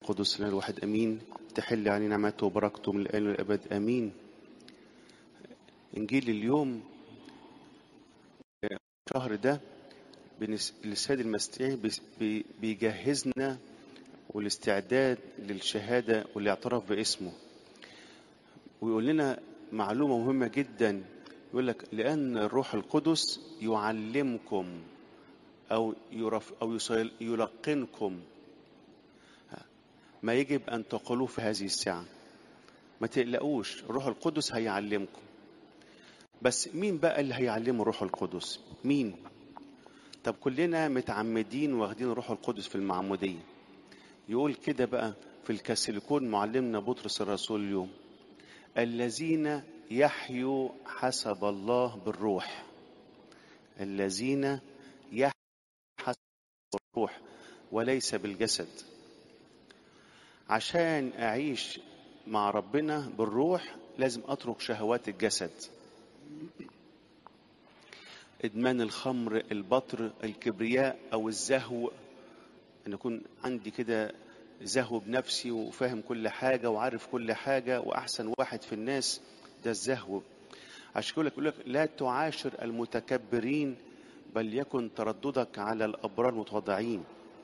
القدس لنا الواحد امين تحل علينا نعمته وبركته من الان والابد امين انجيل اليوم الشهر ده بنس- السيد المسيح بيس- بي- بيجهزنا والاستعداد للشهاده والاعتراف باسمه ويقول لنا معلومه مهمه جدا يقول لك لان الروح القدس يعلمكم او يرف او يصيل- يلقنكم ما يجب ان تقولوه في هذه الساعه ما تقلقوش الروح القدس هيعلمكم بس مين بقى اللي هيعلمه الروح القدس مين طب كلنا متعمدين واخدين الروح القدس في المعموديه يقول كده بقى في الكاسيليكون معلمنا بطرس الرسول اليوم الذين يحيوا حسب الله بالروح الذين يحيوا حسب الروح وليس بالجسد عشان أعيش مع ربنا بالروح لازم أترك شهوات الجسد إدمان الخمر البطر الكبرياء أو الزهو أن يكون عندي كده زهو بنفسي وفاهم كل حاجة وعارف كل حاجة وأحسن واحد في الناس ده الزهو عشان كده يقول لك لا تعاشر المتكبرين بل يكن ترددك على الأبرار المتواضعين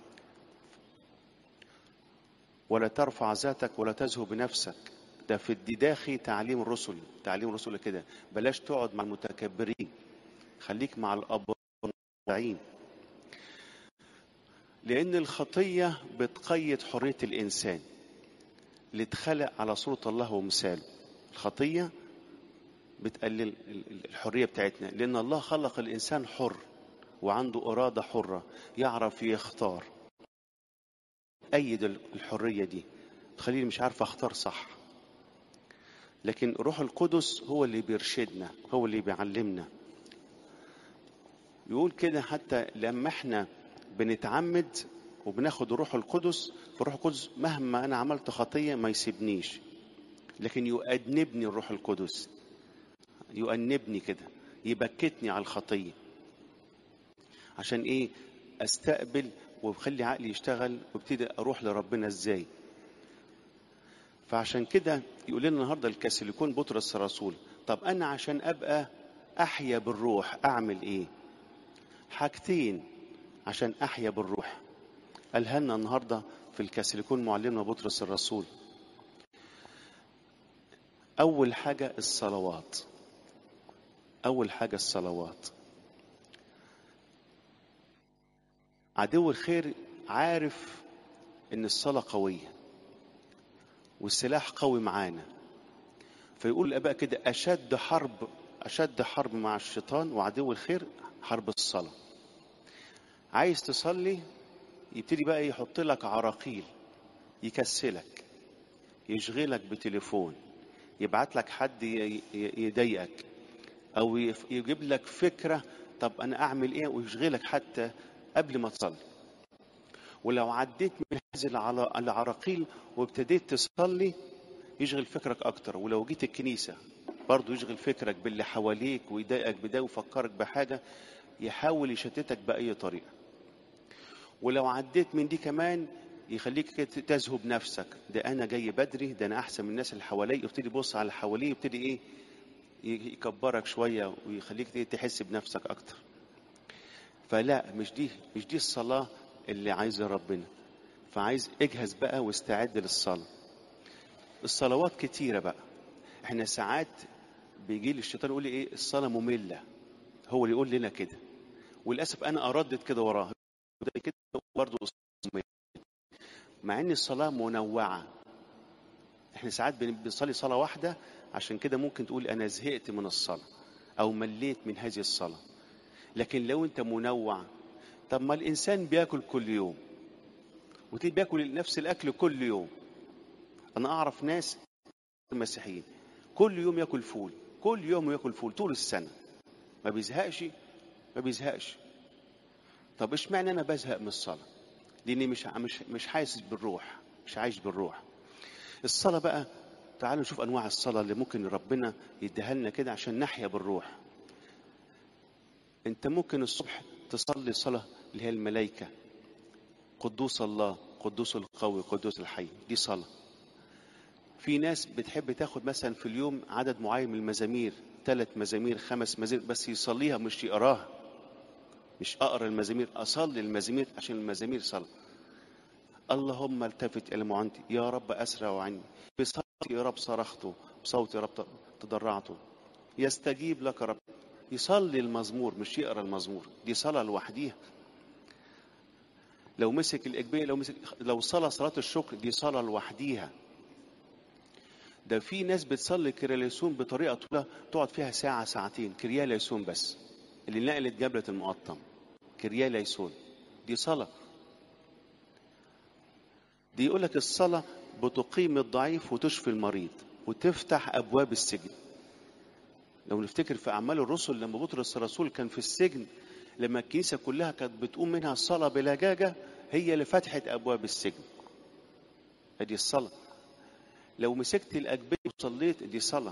ولا ترفع ذاتك ولا تزهو بنفسك ده في الدداخي تعليم الرسل تعليم الرسل كده بلاش تقعد مع المتكبرين خليك مع الأبرار المتواضعين لأن الخطية بتقيد حرية الإنسان اللي اتخلق على صورة الله ومثاله الخطية بتقلل ال- ال- الحرية بتاعتنا لأن الله خلق الإنسان حر وعنده إرادة حرة يعرف يختار أيد ال- الحرية دي تخليني مش عارف أختار صح لكن روح القدس هو اللي بيرشدنا هو اللي بيعلمنا يقول كده حتى لما احنا بنتعمد وبناخد الروح القدس فالروح القدس مهما انا عملت خطيه ما يسيبنيش لكن يؤنبني الروح القدس يؤنبني كده يبكتني على الخطيه عشان ايه استقبل وبخلي عقلي يشتغل وابتدي اروح لربنا ازاي فعشان كده يقول لنا النهارده الكاسيليكون بطرس الرسول طب انا عشان ابقى احيا بالروح اعمل ايه حاجتين عشان احيا بالروح قالها لنا النهارده في الكاسيليكون معلمنا بطرس الرسول اول حاجه الصلوات اول حاجه الصلوات عدو الخير عارف ان الصلاه قويه والسلاح قوي معانا فيقول الاباء كده اشد حرب اشد حرب مع الشيطان وعدو الخير حرب الصلاه عايز تصلي يبتدي بقى يحط لك عراقيل يكسلك يشغلك بتليفون يبعت لك حد ي- ي- يضايقك او يف- يجيب لك فكره طب انا اعمل ايه ويشغلك حتى قبل ما تصلي ولو عديت من هذه العلا- العراقيل وابتديت تصلي يشغل فكرك اكتر ولو جيت الكنيسه برضه يشغل فكرك باللي حواليك ويضايقك بده ويفكرك بحاجه يحاول يشتتك باي طريقه ولو عديت من دي كمان يخليك كده تزهو بنفسك ده انا جاي بدري ده انا احسن من الناس اللي حواليا يبتدي يبص على اللي حواليه يبتدي ايه ي- يكبرك شويه ويخليك ت- تحس بنفسك اكتر فلا مش دي مش دي الصلاه اللي عايزها ربنا فعايز اجهز بقى واستعد للصلاه الصلوات كتيره بقى احنا ساعات بيجي لي الشيطان يقول لي ايه الصلاه ممله هو اللي يقول لنا كده وللاسف انا اردد كده وراه ده كده برضه ممل. مع ان الصلاه منوعه احنا ساعات بن- بنصلي صلاه واحده عشان كده ممكن تقول انا زهقت من الصلاه او مليت من هذه الصلاه لكن لو انت منوع طب ما الانسان بياكل كل يوم وتلاقيه بياكل نفس الاكل كل يوم انا اعرف ناس مسيحيين كل يوم ياكل فول كل يوم ياكل فول طول السنه ما بيزهقش ما بيزهقش طب اشمعنى انا بزهق من الصلاه لاني مش مش مش حاسس بالروح مش عايش بالروح الصلاه بقى تعالوا نشوف انواع الصلاه اللي ممكن ربنا يديها لنا كده عشان نحيا بالروح انت ممكن الصبح تصلي صلاه اللي هي الملائكه قدوس الله قدوس القوي قدوس الحي دي صلاة في ناس بتحب تاخد مثلا في اليوم عدد معين من المزامير ثلاث مزامير خمس مزامير بس يصليها مش يقراها مش اقرا المزامير اصلي المزامير عشان المزامير صلاه اللهم التفت الى معانتي يا رب اسرع عني بصوتي يا رب صرخت بصوتي يا رب تضرعت يستجيب لك رب يصلي المزمور مش يقرا المزمور دي صلاه لوحديها لو مسك الاجبيه لو مسك لو صلى صلاه الشكر دي صلاه لوحديها ده في ناس بتصلي كرياليسون بطريقه طويله تقعد فيها ساعه ساعتين كرياليسون بس اللي نقلت جبلة المقطم كرياليسون دي صلاة دي يقول لك الصلاة بتقيم الضعيف وتشفي المريض وتفتح أبواب السجن لو نفتكر في أعمال الرسل لما بطرس الرسول كان في السجن لما الكنيسة كلها كانت بتقوم منها الصلاة بلجاجة هي اللي فتحت أبواب السجن هذه الصلاة لو مسكت الأجبية وصليت دي صلاة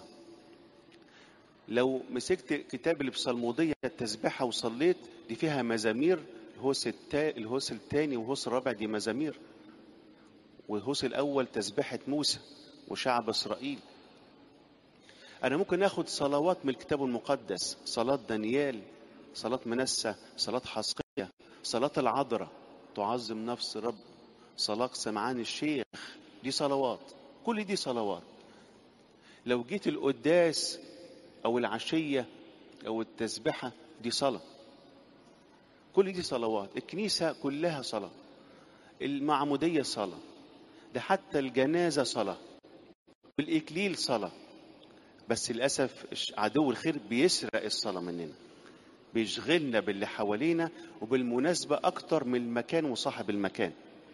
لو مسكت كتاب البصلمودية التسبيحة وصليت دي فيها مزامير الهوس التا... الهوس الثاني والهوس الرابع دي مزامير والهوس الأول تسبيحة موسى وشعب إسرائيل أنا ممكن آخد صلوات من الكتاب المقدس صلاة دانيال صلاة منسى صلاة حسقية صلاة العذراء تعظم نفس رب صلاة سمعان الشيخ دي صلوات كل دي صلوات لو جيت القداس او العشيه او التسبحه دي صلاه كل دي صلوات الكنيسه كلها صلاه المعموديه صلاه ده حتى الجنازه صلاه والاكليل صلاه بس للاسف عدو الخير بيسرق الصلاه مننا بيشغلنا باللي حوالينا وبالمناسبه اكتر من المكان وصاحب المكان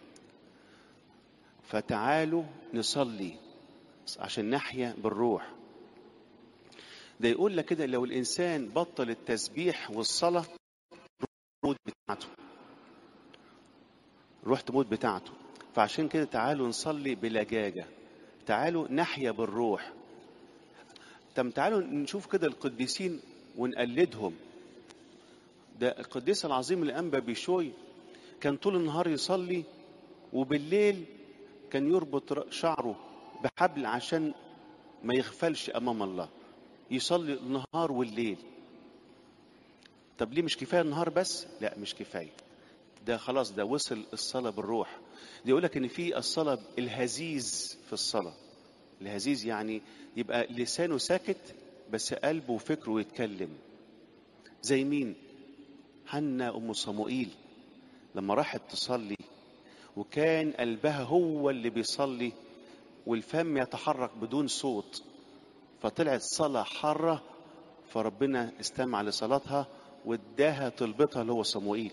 فتعالوا نصلي عشان نحيا بالروح ده يقول لك كده لو الانسان بطل التسبيح والصلاه روح بتاعته روح تموت بتاعته فعشان كده تعالوا نصلي بلجاجه تعالوا نحيا بالروح طب تعالوا نشوف كده القديسين ونقلدهم ده القديس العظيم الانبا بيشوي كان طول النهار يصلي وبالليل كان يربط شعره بحبل عشان ما يغفلش امام الله يصلي النهار والليل طب ليه مش كفايه النهار بس لا مش كفايه ده خلاص ده وصل الصلاه بالروح ده يقول لك ان في الصلاه الهزيز في الصلاه الهزيز يعني يبقى لسانه ساكت بس قلبه وفكره يتكلم زي مين حنا ام صموئيل لما راحت تصلي وكان قلبها هو اللي بيصلي والفم يتحرك بدون صوت فطلعت صلاة حارة فربنا استمع لصلاتها واداها طلبتها اللي هو صموئيل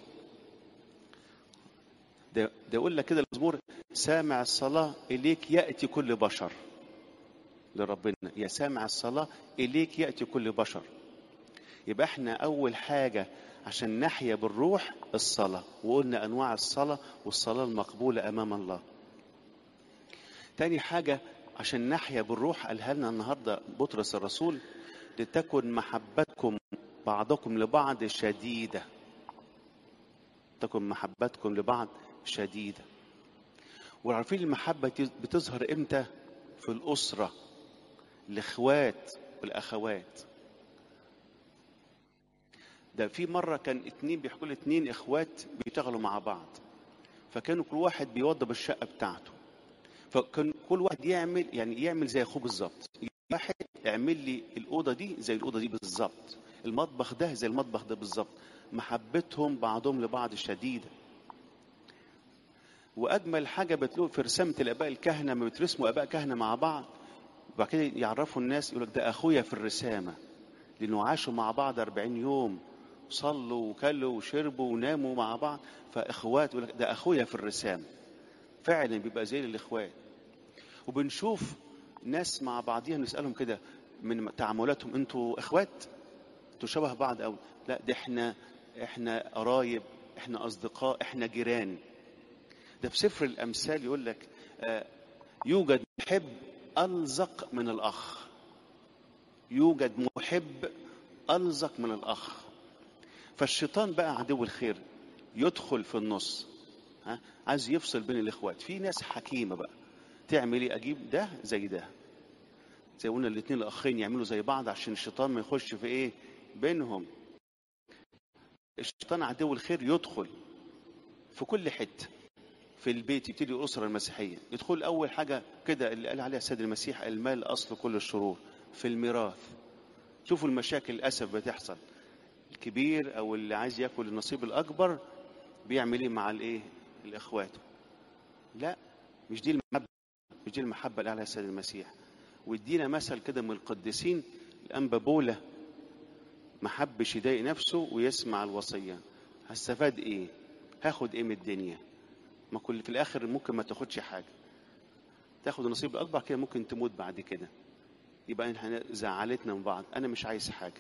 ده, ده يقول لك كده المزمور سامع الصلاة إليك يأتي كل بشر لربنا يا سامع الصلاة إليك يأتي كل بشر يبقى احنا أول حاجة عشان نحيا بالروح الصلاة وقلنا أنواع الصلاة والصلاة المقبولة أمام الله تاني حاجة عشان نحيا بالروح قالها لنا النهارده بطرس الرسول لتكن محبتكم بعضكم لبعض شديدة تكن محبتكم لبعض شديدة وعارفين المحبة بتظهر امتى في الأسرة الإخوات والأخوات ده في مرة كان اتنين بيحكوا لي اتنين إخوات بيشتغلوا مع بعض فكانوا كل واحد بيوضب الشقة بتاعته فكان كل واحد يعمل يعني يعمل زي اخوه بالظبط واحد اعمل لي الاوضه دي زي الاوضه دي بالظبط المطبخ ده زي المطبخ ده بالظبط محبتهم بعضهم لبعض شديده واجمل حاجه بتلاقوا في رسامه الاباء الكهنه لما بترسموا اباء كهنه مع بعض وبعد كده يعرفوا الناس يقول لك ده اخويا في الرسامه لانه عاشوا مع بعض 40 يوم صلوا وكلوا وشربوا وناموا مع بعض فاخوات يقول لك ده اخويا في الرسامه فعلا بيبقى زي الاخوات وبنشوف ناس مع بعضيها نسالهم كده من تعاملاتهم انتوا اخوات انتوا شبه بعض قوي لا ده احنا احنا قرايب احنا اصدقاء احنا جيران ده في سفر الامثال يقول لك آه يوجد محب الزق من الاخ يوجد محب الزق من الاخ فالشيطان بقى عدو الخير يدخل في النص ها عايز يفصل بين الاخوات في ناس حكيمه بقى تعمل ايه اجيب ده زي ده زي قلنا الاثنين الاخين يعملوا زي بعض عشان الشيطان ما يخش في ايه بينهم الشيطان عدو الخير يدخل في كل حته في البيت يبتدي الاسره المسيحيه يدخل اول حاجه كده اللي قال عليها السيد المسيح المال اصل كل الشرور في الميراث شوفوا المشاكل للاسف بتحصل الكبير او اللي عايز ياكل النصيب الاكبر بيعمل ايه مع الايه الاخواته لا مش دي المحبه مش دي المحبه اللي عليها السيد المسيح وادينا مثل كده من القديسين الانبا بولا ما حبش يضايق نفسه ويسمع الوصيه هستفاد ايه هاخد ايه من الدنيا ما كل في الاخر ممكن ما تاخدش حاجه تاخد النصيب الاكبر كده ممكن تموت بعد كده يبقى احنا زعلتنا من بعض انا مش عايز حاجه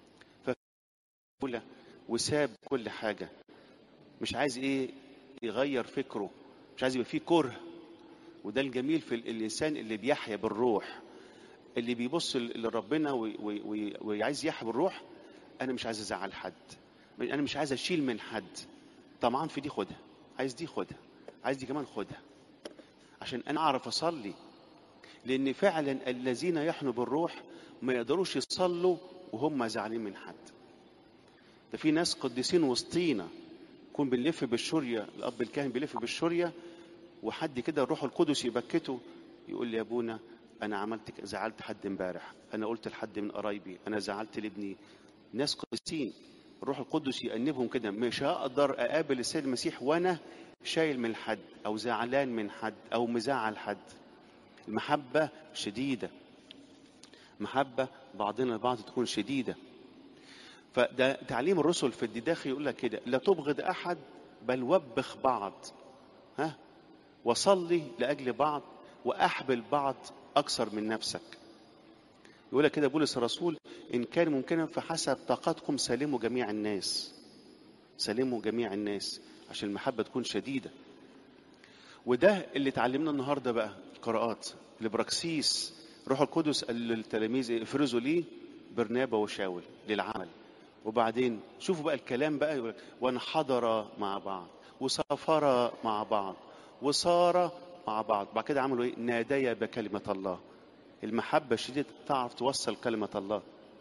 فبولا وساب كل حاجه مش عايز ايه يغير فكره مش عايز يبقى فيه كره وده الجميل في الانسان اللي بيحيا بالروح اللي بيبص لربنا وعايز يحيا بالروح انا مش عايز ازعل حد انا مش عايز اشيل من حد طمعان في دي خدها عايز دي خدها عايز دي كمان خدها عشان انا اعرف اصلي لان فعلا الذين يحنوا بالروح ما يقدروش يصلوا وهم زعلانين من حد ده في ناس قديسين وسطينا يكون بنلف بالشوريه الاب الكاهن بيلف بالشوريه وحد كده الروح القدس يبكته يقول لي يا ابونا انا عملت زعلت حد امبارح انا قلت لحد من قرايبي انا زعلت لابني ناس قديسين الروح القدس يأنبهم كده مش هقدر اقابل السيد المسيح وانا شايل من حد او زعلان من حد او مزعل حد المحبه شديده محبه بعضنا البعض تكون شديده فده تعليم الرسل في الدداخل يقول لك كده لا تبغض احد بل وبخ بعض ها وصلي لاجل بعض واحبل بعض اكثر من نفسك يقول لك كده بولس الرسول ان كان ممكنا فحسب طاقتكم سلموا جميع الناس سلموا جميع الناس عشان المحبه تكون شديده وده اللي اتعلمنا النهارده بقى القراءات البراكسيس روح القدس قال للتلاميذ افرزوا لي برنابا وشاول للعمل وبعدين شوفوا بقى الكلام بقى يقول وانحدر مع بعض وسافر مع بعض وصار مع بعض بعد كده عملوا ايه ناديا بكلمة الله المحبة الشديدة تعرف توصل كلمة الله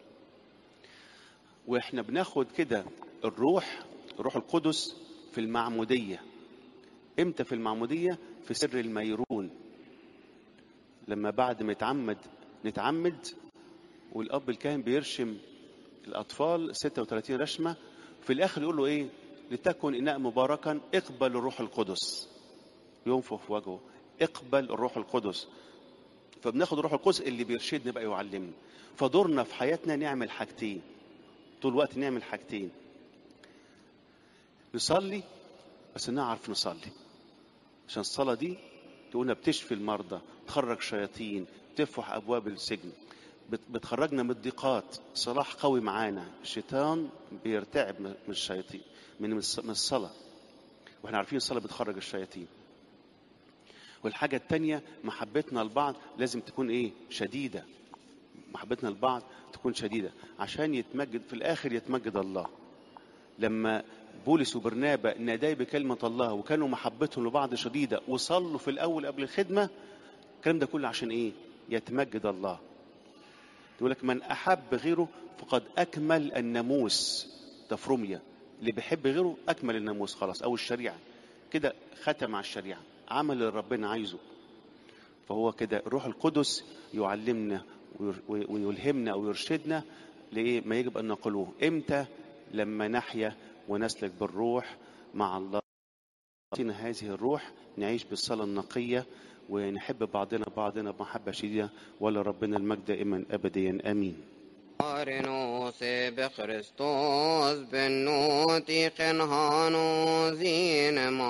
واحنا بناخد كده الروح الروح القدس في المعمودية امتى في المعمودية في سر الميرون لما بعد ما يتعمد نتعمد والاب الكاهن بيرشم الاطفال 36 رشمه في الاخر يقول له ايه لتكن اناء مباركا اقبل الروح القدس ينفخ في وجهه اقبل الروح القدس فبناخد الروح القدس اللي بيرشدنا بقى يعلمنا فدورنا في حياتنا نعمل حاجتين طول الوقت نعمل حاجتين نصلي بس نعرف نصلي عشان الصلاة دي تقولنا بتشفي المرضى تخرج شياطين تفتح أبواب السجن بتخرجنا من الضيقات صلاح قوي معانا الشيطان بيرتعب من الشياطين من الصلاة واحنا عارفين الصلاة بتخرج الشياطين والحاجة التانية محبتنا لبعض لازم تكون ايه شديدة محبتنا لبعض تكون شديدة عشان يتمجد في الآخر يتمجد الله لما بولس وبرنابا ناداي بكلمة الله وكانوا محبتهم لبعض شديدة وصلوا في الأول قبل الخدمة الكلام ده كله عشان إيه؟ يتمجد الله يقول لك من أحب غيره فقد أكمل الناموس ده في روميا اللي بيحب غيره أكمل الناموس خلاص أو الشريعة كده ختم على الشريعة عمل اللي ربنا عايزه فهو كده الروح القدس يعلمنا ويلهمنا أو يرشدنا لإيه ما يجب أن نقوله إمتى لما نحيا ونسلك بالروح مع الله أعطينا هذه الروح نعيش بالصلاة النقية ونحب بعضنا بعضنا بمحبة شديدة ولربنا المجد دائما أبديا آمين Arnos be Christos benoti qenhano zine